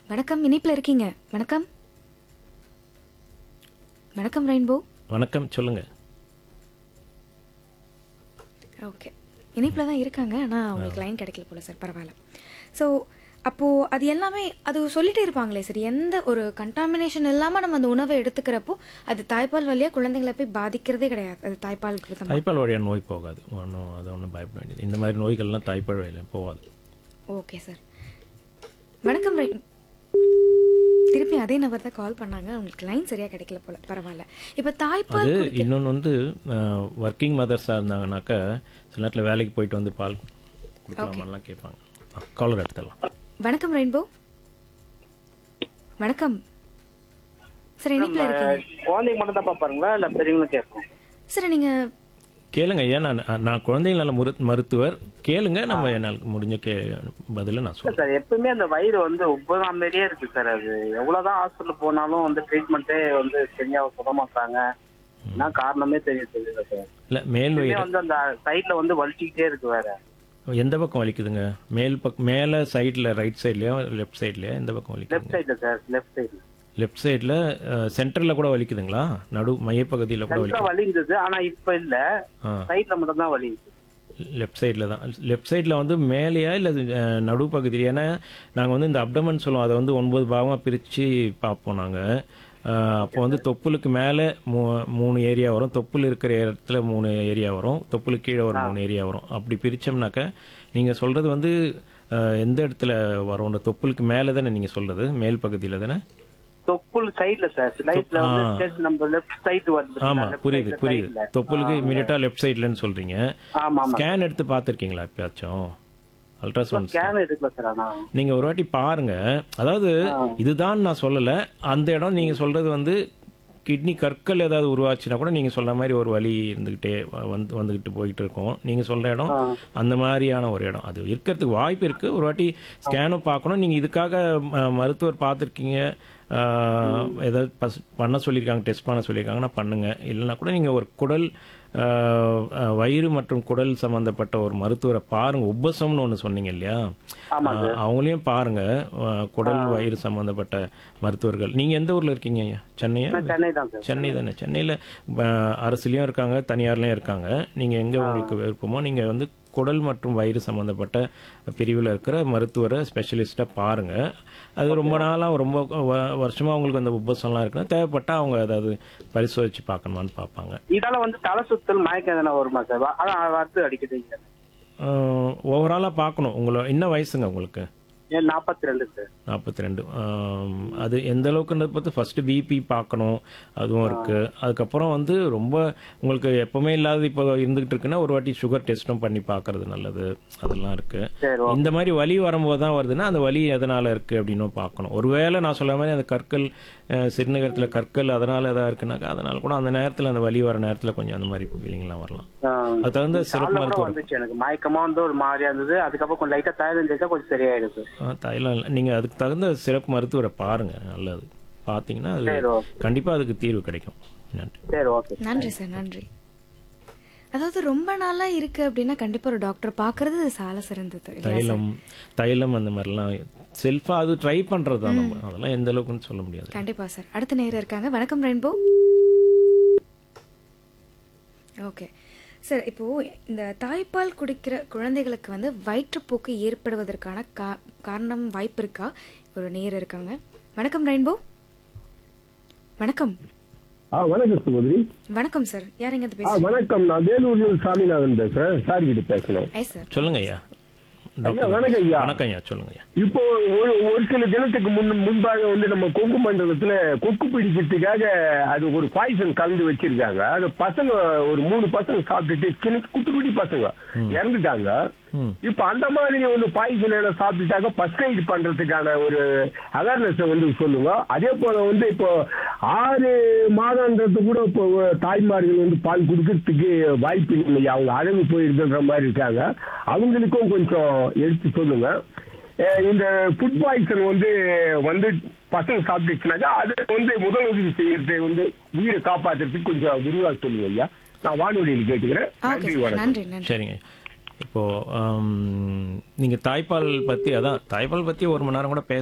வணக்கம் இனிப்புல இருக்கீங்க வணக்கம் வணக்கம் ரெயின்போ வணக்கம் சொல்லுங்க ஓகே இனிப்பில் தான் இருக்காங்க ஆனால் அவங்களுக்கு லைன் கிடைக்கல போல சார் பரவாயில்ல ஸோ அப்போது அது எல்லாமே அது சொல்லிட்டே இருப்பாங்களே சார் எந்த ஒரு கண்டாமினேஷன் இல்லாமல் நம்ம அந்த உணவை எடுத்துக்கிறப்போ அது தாய்ப்பால் வழியாக குழந்தைங்களை போய் பாதிக்கிறதே கிடையாது அது தாய்ப்பால் விதமாக தாய்ப்பால் வழியாக நோய் போகாது ஒன்றும் அது ஒன்றும் பயப்பட வேண்டியது இந்த மாதிரி நோய்கள்லாம் தாய்ப்பால் வழியில் போகாது ஓகே சார் வணக்கம் ரை திருப்பி அதே நபர் தான் கால் பண்ணாங்க அவங்களுக்கு லைன் சரியாக கிடைக்கல போல பரவாயில்ல இப்போ தாய்ப்பால் அது இன்னொன்று வந்து ஒர்க்கிங் மதர்ஸாக இருந்தாங்கனாக்கா சில நேரத்தில் வேலைக்கு போயிட்டு வந்து பால் கொடுக்கலாமெல்லாம் கேட்பாங்க காலர் எடுத்துடலாம் வணக்கம் ரெயின்போ வணக்கம் சார் இனிப்பில் இருக்கீங்க குழந்தைங்க மட்டும் தான் பார்ப்பாருங்களா இல்ல பெரியவங்களும் கேட்போம் சார் நீங்கள் கேளுங்க ஐயா நான் நான் குழந்தைங்க நல மரு மருத்துவர் கேளுங்க நம்ம என்னால் முடிஞ்ச கே பதிலை நான் சொல்றேன் சார் எப்பவுமே அந்த வயிறு வந்து உப்பகம் மாதிரியே இருக்கு சார் அது எவ்வளவுதான் ஹாஸ்பிட்டல் போனாலும் வந்து ட்ரீட்மெண்ட்டே வந்து சரியா சொல்ல மாட்டாங்க என்ன காரணமே தெரிய தெரியல சார் இல்லை மேல் எப்பவுமே வயிறு வந்து அந்த சைட்ல வந்து வலிச்சுக்கிட்டே இருக்கு வேற எந்த பக்கம் வலிக்குதுங்க மேல் பக்கம் மேலே சைடில் ரைட் சைட்லையா லெஃப்ட் சைட்லையா எந்த பக்கம் லெஃப்ட் வலிக்குதுங்க சைட்ல சார் லெஃப்ட் சைட்ல லெஃப்ட் சைடில் சென்டரில் கூட வலிக்குதுங்களா நடு மையப்பகுதியில் கூட சென்டரா வலிக்குது வலி இருந்தது ஆனா இப்ப இல்ல ஆ சைட்ல மட்டும் தான் வலி இருக்கு லெஃப்ட் சைடில் தான் லெஃப்ட் சைடில் வந்து மேலேயா இல்லை நடுப்பகுதி ஏன்னா நாங்கள் வந்து இந்த அப்டமன் சொல்லுவோம் அதை வந்து ஒன்பது பாகமாக பிரித்து பார்ப்போம் நாங்கள் அப்போ வந்து தொப்புளுக்கு மேலே மூ மூணு ஏரியா வரும் தொப்புள் இருக்கிற இடத்துல மூணு ஏரியா வரும் தொப்புளுக்கு கீழே ஒரு மூணு ஏரியா வரும் அப்படி பிரித்தோம்னாக்க நீங்கள் சொல்கிறது வந்து அஹ், எந்த இடத்துல வரும் இந்த தொப்புளுக்கு மேலே தானே நீங்கள் சொல்கிறது மேல் பகுதியில் தானே தொப்புள் சைடுல சார் லைட்ல வந்து chest நம்ம லெஃப்ட் சைடு வருது ஆமாம் left புரியுது side ல புரியுது side ல. தொப்புளுக்கு இமீடியட்டாக லெஃப்ட் சைட்லன்னு சொல்கிறீங்க ஆமா ஆமா ஸ்கேன் எடுத்து பார்த்துருக்கீங்களா எப்பயாச்சும் அல்ட்ராசவுண்ட் ஸ்கேன் எடுக்கல சார் ஆனா நீங்க ஒரு வாட்டி பாருங்க அதாவது இதுதான் நான் சொல்லல அந்த இடம் நீங்க சொல்றது வந்து கிட்னி கற்கள் ஏதாவது உருவாச்சுன்னா கூட நீங்க சொல்ற மாதிரி ஒரு வலி இருந்துகிட்டே வ- வந்து வந்துகிட்டு போயிட்டு இருக்கும் நீங்க சொல்ற இடம் அந்த மாதிரியான ஒரு இடம் அது இருக்கிறதுக்கு வாய்ப்பு இருக்கு ஒரு வாட்டி ஸ்கேனும் பார்க்கணும் நீங்க இதுக்காக ம- மருத்துவர் பார்த்துருக்கீங்க ஏதாவது பஸ் பண்ண சொல்லியிருக்காங்க டெஸ்ட் பண்ண சொல்லியிருக்காங்கன்னா பண்ணுங்க இல்லைன்னா கூட நீங்க ஒரு குடல் ஆஹ், ஆஹ், வயிறு மற்றும் குடல் சம்பந்தப்பட்ட ஒரு மருத்துவரை பாருங்க உப்பசம்னு ஒன்று சொன்னீங்க இல்லையா ஆஹ், அவங்களையும் பாருங்க ஆஹ், குடல் வயிறு சம்பந்தப்பட்ட மருத்துவர்கள் நீங்க எந்த ஊர்ல இருக்கீங்க ஐயா சென்னையா சென்னை தான் சார் சென்னை தானே சென்னையில் அரசுலேயும் இருக்காங்க தனியார்லேயும் இருக்காங்க நீங்கள் எங்கே உங்களுக்கு விருப்பமோ நீங்கள் வந்து குடல் மற்றும் வயிறு சம்மந்தப்பட்ட பிரிவில் இருக்கிற மருத்துவரை ஸ்பெஷலிஸ்ட்டாக பாருங்கள் அது ரொம்ப நாளாக ரொம்ப வ- வருஷமா உங்களுக்கு அந்த உபசம்லாம் இருக்குன்னா தேவைப்பட்டால் அவங்க அதாவது பரிசோதிச்சு பார்க்கணுமான்னு பார்ப்பாங்க இதால வந்து தலை சுத்தல் மயக்கம் எதனா வருமா சார் அதான் அடுத்து அடிக்குதுங்க ஓவராலாக பார்க்கணும் உங்களை என்ன வயசுங்க உங்களுக்கு ஏன் நாற்பத்தி ரெண்டு சார் நாற்பத்தி ரெண்டு அது எந்த அளவுக்குன்றத பார்த்து ஃபர்ஸ்ட் பிபி பார்க்கணும் அதுவும் இருக்கு அதுக்கப்புறம் வந்து ரொம்ப உங்களுக்கு எப்பவுமே இல்லாத இப்போ இருந்துகிட்டு இருக்குன்னா ஒரு வாட்டி சுகர் டெஸ்ட்டும் பண்ணி பார்க்கறது நல்லது அதெல்லாம் இருக்கு சரி இந்த மாதிரி வலி வரும்போது தான் வருதுன்னா அந்த வலி எதனால இருக்கு அப்படின்னு பார்க்கணும் ஒருவேளை நான் சொல்ல மாதிரி அந்த கற்கள் அஹ், சிறுநீரகத்துல கற்கள் அதனால எதா இருக்குனாக்கா அதனால கூட அந்த நேரத்துல அந்த வலி வர நேரத்துல கொஞ்சம் அந்த மாதிரி ஃபீலிங்லாம் வரலாம் அது தகுந்த சிறப்பு காலைல கூட மருத்துவர் வந்துச்சு எனக்கு மயக்கமா வந்து ஒரு மாதிரியா இருந்தது அதுக்கப்புறம் கொஞ்சம் லைட்டா தயாரிச்சு தேய்ச்சா கொஞ்சம் சரியாயிடுது ஆ, தைலம் இல்லை. நீங்க அதுக்கு தகுந்த சிறப்பு மருத்துவரை பாருங்க நல்லது பார்த்தீங்கன்னா அது சரி ஓகே கண்டிப்பா அதுக்கு தீர்வு கிடைக்கும் நன்றி சரி ஓகே நன்றி சார் நன்றி அதாவது ரொம்ப நாளா இருக்கு அப்படின்னா கண்டிப்பா ஒரு டாக்டர் பார்க்கறது சால சிறந்தது இல்லையா சார்? தைலம் தைலம் அந்த மாதிரிலாம் செல்ஃபா அது ட்ரை பண்றது தான் நம்ம அதெல்லாம் எந்த அளவுக்குன்னு சொல்ல முடியாது கண்டிப்பா சார் அடுத்த நேரம் இருக்காங்க வணக்கம் ரெயின்போ ஓகே சார் இப்போ இந்த தாய்ப்பால் குடிக்கிற குழந்தைகளுக்கு வந்து வயிற்றுப்போக்கு ஏற்படுவதற்கான கா காரணம் வாய்ப்பு இருக்கா ஒரு நேர் இருக்காங்க வணக்கம் ரெயின்போ வணக்கம் ஆ வணக்கம் சகோதரி வணக்கம் சார் யார் எங்க ஆ பேசுறீங்க வணக்கம் நான் வேலூர்ல சாமிநாதன் பேசுறேன் சார் கிட்ட பேசணும் ஐ சார் சொல்லுங்க ஐயா ஐயா வணக்கம் ஐயா வணக்கம் ஐயா சொல்லுங்க ஐயா இப்போ ஒரு ஒரு சில தினத்துக்கு முன் முன்பாக வந்து நம்ம கொங்கு மண்டலத்துல கொக்கு பிடிக்கிறதுக்காக அது ஒரு பாய்சன் கலந்து வச்சிருக்காங்க அது பசங்க ஒரு மூணு பசங்க சாப்பிட்டுட்டு சின்ன குட்டி குட்டி பசங்க இறந்துட்டாங்க ம். இப்ப அந்த மாதிரி வந்து பாய்சன் எல்லாம் சாப்பிட்டுட்டாக்க ஃபர்ஸ்ட் எய்ட் பண்றதுக்கான ஒரு அவேர்னஸ் வந்து சொல்லுங்க அதே போல வந்து இப்போ ஆறு மாதன்றது கூட இப்போ தாய்மார்கள் வந்து பால் கொடுக்கறதுக்கு வாய்ப்பு இல்லை அவங்க அழகு போயிருக்குன்ற மாதிரி இருக்காங்க அவங்களுக்கும் கொஞ்சம் எடுத்து சொல்லுங்க அஹ் இந்த ஃபுட் பாய்சன் வந்து வந்து பசங்க சாப்பிட்டுச்சுனாக்கா அது வந்து முதல் உதவி செய்யறது வந்து உயிரை காப்பாத்துறதுக்கு கொஞ்சம் விரிவாக சொல்லுங்க ஐயா நான் வானொலியில் கேட்டுக்கிறேன் ஓகே நன்றி சார் வணக்கம் நன்றி நன்றி சரிங்க இப்போ ஆம், நீங்க தாய்ப்பால் பத்தி அதான் தாய்ப்பால் பத்தி ஒரு மணி நேரம் கூட பேச